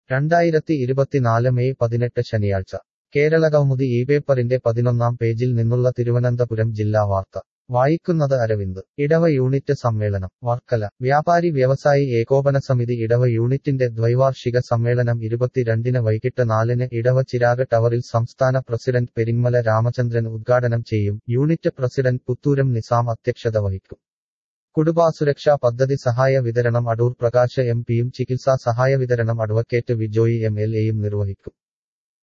രണ്ടായിരത്തി ഇരുപത്തിനാല് മെയ് പതിനെട്ട് ശനിയാഴ്ച കേരള കൗമുദി ഈ പേപ്പറിന്റെ പതിനൊന്നാം പേജിൽ നിന്നുള്ള തിരുവനന്തപുരം ജില്ലാ വാർത്ത വായിക്കുന്നത് അരവിന്ദ് ഇടവ യൂണിറ്റ് സമ്മേളനം വർക്കല വ്യാപാരി വ്യവസായി ഏകോപന സമിതി ഇടവ യൂണിറ്റിന്റെ ദ്വൈവാർഷിക സമ്മേളനം ഇരുപത്തിരണ്ടിന് വൈകിട്ട് നാലിന് ഇടവ ചിരാഗ് ടവറിൽ സംസ്ഥാന പ്രസിഡന്റ് പെരിങ്ങമല രാമചന്ദ്രൻ ഉദ്ഘാടനം ചെയ്യും യൂണിറ്റ് പ്രസിഡന്റ് പുത്തൂരം നിസാം അധ്യക്ഷത വഹിക്കും കുടുംബാസുരക്ഷാ പദ്ധതി സഹായ വിതരണം അടൂർ പ്രകാശ് എം പിയും ചികിത്സാ സഹായ വിതരണം അഡ്വക്കേറ്റ് വിജോയി എം എൽ എയും നിർവഹിക്കും